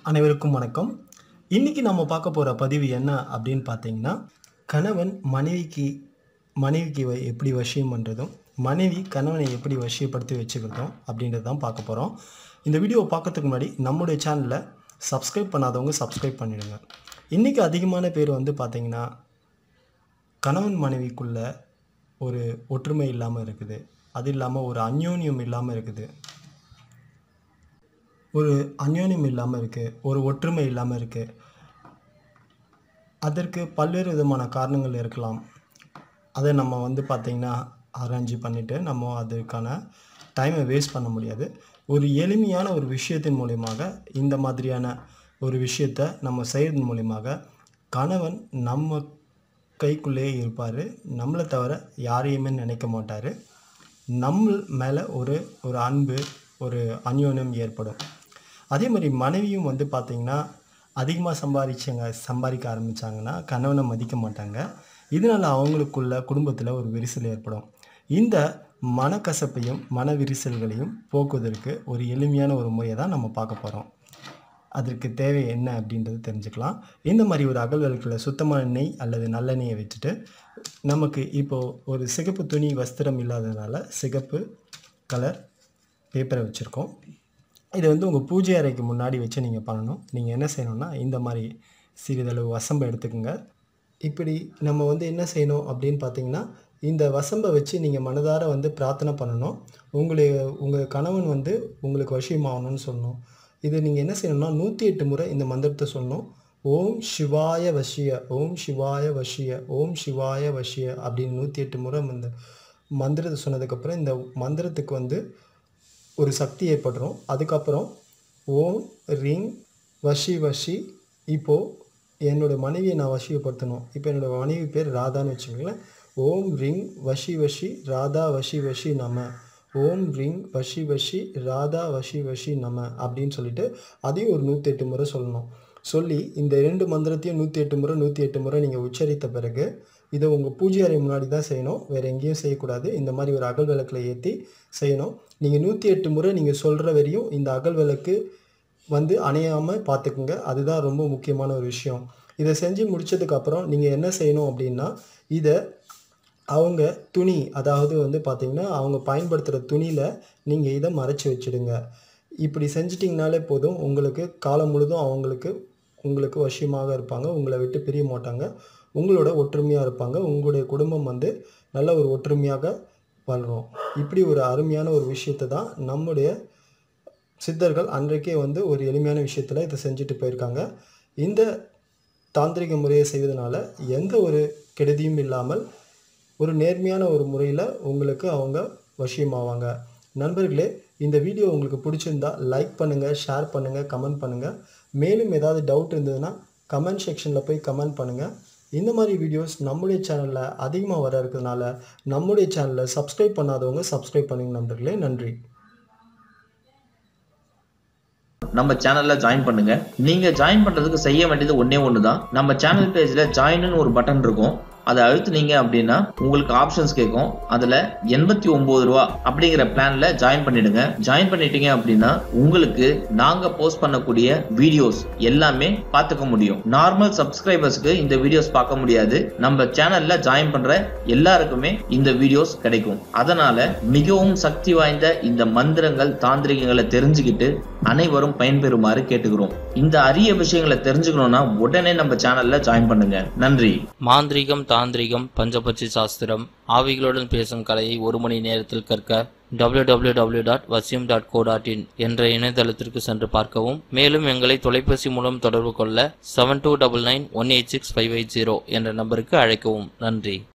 அனைவருக்கும் வணக்கம் இன்னைக்கு நம்ம பார்க்க போகிற பதிவு என்ன அப்படின்னு பார்த்தீங்கன்னா கணவன் மனைவிக்கு மனைவிக்கு வ- எப்படி வசியம் பண்ணுறதும் மனைவி கணவனை எப்படி வசியப்படுத்தி வச்சுக்கிறதும் அப்படின்றது தான் பார்க்க போகிறோம் இந்த வீடியோவை பார்க்கறதுக்கு முன்னாடி நம்முடைய சேனலை சப்ஸ்கிரைப் பண்ணாதவங்க சப்ஸ்கிரைப் பண்ணிடுங்க இன்றைக்கி அதிகமான பேர் வந்து பார்த்தீங்கன்னா கணவன் மனைவிக்குள்ள ஒரு ஒற்றுமை இல்லாமல் இருக்குது அது இல்லாமல் ஒரு அந்யோன்யம் இல்லாமல் இருக்குது ஒரு அந்யோன்யம் இல்லாமல் இருக்குது ஒரு ஒற்றுமை இல்லாமல் இருக்குது அதற்கு பல்வேறு விதமான காரணங்கள் இருக்கலாம் அதை நம்ம வந்து பார்த்திங்கன்னா ஆராய்ச்சி பண்ணிவிட்டு நம்ம அதுக்கான டைமை வேஸ்ட் பண்ண முடியாது ஒரு எளிமையான ஒரு விஷயத்தின் மூலியமாக இந்த மாதிரியான ஒரு விஷயத்தை நம்ம செய்கிறதன் மூலியமாக கணவன் நம்ம கைக்குள்ளேயே இருப்பார் நம்மளை தவிர யாரையுமே நினைக்க மாட்டார் நம்ம மேலே ஒரு ஒரு அன்பு ஒரு அந்யோன்யம் ஏற்படும் அதே மாதிரி மனைவியும் வந்து பார்த்திங்கன்னா அதிகமாக சம்பாதிச்சவங்க சம்பாதிக்க ஆரம்பித்தாங்கன்னா கணவனை மதிக்க மாட்டாங்க இதனால் அவங்களுக்குள்ள குடும்பத்தில் ஒரு விரிசல் ஏற்படும் இந்த மனக்கசப்பையும் மன விரிசல்களையும் போக்குவதற்கு ஒரு எளிமையான ஒரு முறையை தான் நம்ம பார்க்க போகிறோம் அதற்கு தேவை என்ன அப்படின்றது தெரிஞ்சுக்கலாம் இந்த மாதிரி ஒரு அகல் விளக்கில் சுத்தமான நெய் அல்லது நல்லெண்ணெயை வச்சுட்டு நமக்கு இப்போது ஒரு சிகப்பு துணி வஸ்திரம் இல்லாததுனால சிகப்பு கலர் பேப்பரை வச்சுருக்கோம் இது வந்து உங்கள் பூஜை அறைக்கு முன்னாடி வச்சு நீங்கள் பண்ணணும் நீங்கள் என்ன செய்யணும்னா இந்த மாதிரி சிறிதளவு வசம்பை எடுத்துக்கோங்க இப்படி நம்ம வந்து என்ன செய்யணும் அப்படின்னு பார்த்தீங்கன்னா இந்த வசம்பை வச்சு நீங்கள் மனதார வந்து பிரார்த்தனை பண்ணணும் உங்களை உங்கள் கணவன் வந்து உங்களுக்கு வசியமாகணும்னு சொல்லணும் இது நீங்கள் என்ன செய்யணும்னா நூற்றி எட்டு முறை இந்த மந்திரத்தை சொல்லணும் ஓம் சிவாய வசிய ஓம் சிவாய வசிய ஓம் சிவாய வசிய அப்படின்னு நூற்றி எட்டு முறை இந்த மந்திரத்தை சொன்னதுக்கப்புறம் இந்த மந்திரத்துக்கு வந்து ஒரு சக்தி ஏற்பட்டுரும் அதுக்கப்புறம் ஓம் ரிங் வஷி வஷி இப்போது என்னோடய மனைவியை நான் வசியப்படுத்தணும் இப்போ என்னோடய மனைவி பேர் ராதான்னு வச்சுக்கோங்களேன் ஓம் ரிங் வஷி வஷி ராதா வஷி வஷி நம ஓம் ரிங் வஷி வஷி ராதா வஷி வஷி நம அப்படின்னு சொல்லிட்டு அதையும் ஒரு நூற்றி எட்டு முறை சொல்லணும் சொல்லி இந்த ரெண்டு மந்திரத்தையும் நூற்றி எட்டு முறை நூற்றி எட்டு முறை நீங்கள் உச்சரித்த பிறகு இதை உங்கள் பூஜை அறை முன்னாடி தான் செய்யணும் வேறு எங்கேயும் செய்யக்கூடாது இந்த மாதிரி ஒரு அகல் விளக்கில் ஏற்றி செய்யணும் நீங்கள் நூற்றி எட்டு முறை நீங்கள் சொல்கிற வரையும் இந்த அகல் விளக்கு வந்து அணையாமல் பார்த்துக்குங்க அதுதான் ரொம்ப முக்கியமான ஒரு விஷயம் இதை செஞ்சு முடிச்சதுக்கப்புறம் நீங்கள் என்ன செய்யணும் அப்படின்னா இதை அவங்க துணி அதாவது வந்து பார்த்திங்கன்னா அவங்க பயன்படுத்துகிற துணியில் நீங்கள் இதை மறைச்சி வச்சிடுங்க இப்படி செஞ்சிட்டிங்கனாலே போதும் உங்களுக்கு காலம் முழுதும் அவங்களுக்கு உங்களுக்கு வசியமாக இருப்பாங்க உங்களை விட்டு பிரிய மாட்டாங்க உங்களோட ஒற்றுமையாக இருப்பாங்க உங்களுடைய குடும்பம் வந்து நல்ல ஒரு ஒற்றுமையாக வளரும் இப்படி ஒரு அருமையான ஒரு விஷயத்தை தான் நம்முடைய சித்தர்கள் அன்றைக்கே வந்து ஒரு எளிமையான விஷயத்தில் இதை செஞ்சுட்டு போயிருக்காங்க இந்த தாந்திரிக முறையை செய்வதனால எந்த ஒரு கெடுதியும் இல்லாமல் ஒரு நேர்மையான ஒரு முறையில் உங்களுக்கு அவங்க வசியமாவாங்க நண்பர்களே இந்த வீடியோ உங்களுக்கு பிடிச்சிருந்தா லைக் பண்ணுங்கள் ஷேர் பண்ணுங்கள் கமெண்ட் பண்ணுங்கள் மேலும் ஏதாவது டவுட் இருந்ததுன்னா கமெண்ட் செக்ஷனில் போய் கமெண்ட் பண்ணுங்கள் இந்த மாதிரி வீடியோஸ் நம்முடைய சேனலில் அதிகமாக வர இருக்கிறதுனால நம்முடைய சேனலை சப்ஸ்கிரைப் பண்ணாதவங்க சப்ஸ்கிரைப் பண்ணுங்க நண்பர்களே நன்றி நம்ம சேனல்ல ஜாயின் பண்ணுங்க நீங்க ஜாயின் பண்றதுக்கு செய்ய வேண்டியது ஒண்ணே ஒண்ணுதான் நம்ம சேனல் பேஜ்ல ஜாயின்னு ஒரு பட்டன் இருக்கும் அதை அழுத்துனீங்க அப்படின்னா உங்களுக்கு ஆப்ஷன்ஸ் கேட்கும் அதுல எண்பத்தி ஒன்பது ரூபா அப்படிங்கிற பிளான்ல ஜாயின் பண்ணிடுங்க ஜாயின் பண்ணிட்டீங்க அப்படின்னா உங்களுக்கு நாங்க போஸ்ட் பண்ணக்கூடிய வீடியோஸ் எல்லாமே பார்த்துக்க முடியும் நார்மல் சப்ஸ்கிரைபர்ஸ்க்கு இந்த வீடியோஸ் பார்க்க முடியாது நம்ம சேனல்ல ஜாயின் பண்ற எல்லாருக்குமே இந்த வீடியோஸ் கிடைக்கும் அதனால மிகவும் சக்தி வாய்ந்த இந்த மந்திரங்கள் தாந்திரிகங்களை தெரிஞ்சுக்கிட்டு அனைவரும் பயன்பெறுமாறு கேட்டுக்கிறோம் இந்த அரிய விஷயங்களை தெரிஞ்சுக்கணும்னா உடனே நம்ம சேனல்ல ஜாயின் பண்ணுங்க நன்றி மாந்திரீகம் தாந்திரிகம் பஞ்சபட்சி சாஸ்திரம் ஆவிகளுடன் பேசும் கலையை ஒரு மணி நேரத்தில் கற்க www.vasyam.co.in டாட் வசியம் டாட் கோ டாட் இன் என்ற இணையதளத்திற்கு சென்று பார்க்கவும் மேலும் எங்களை தொலைபேசி மூலம் தொடர்பு கொள்ள seven two double nine one eight six five eight zero என்ற நம்பருக்கு அழைக்கவும் நன்றி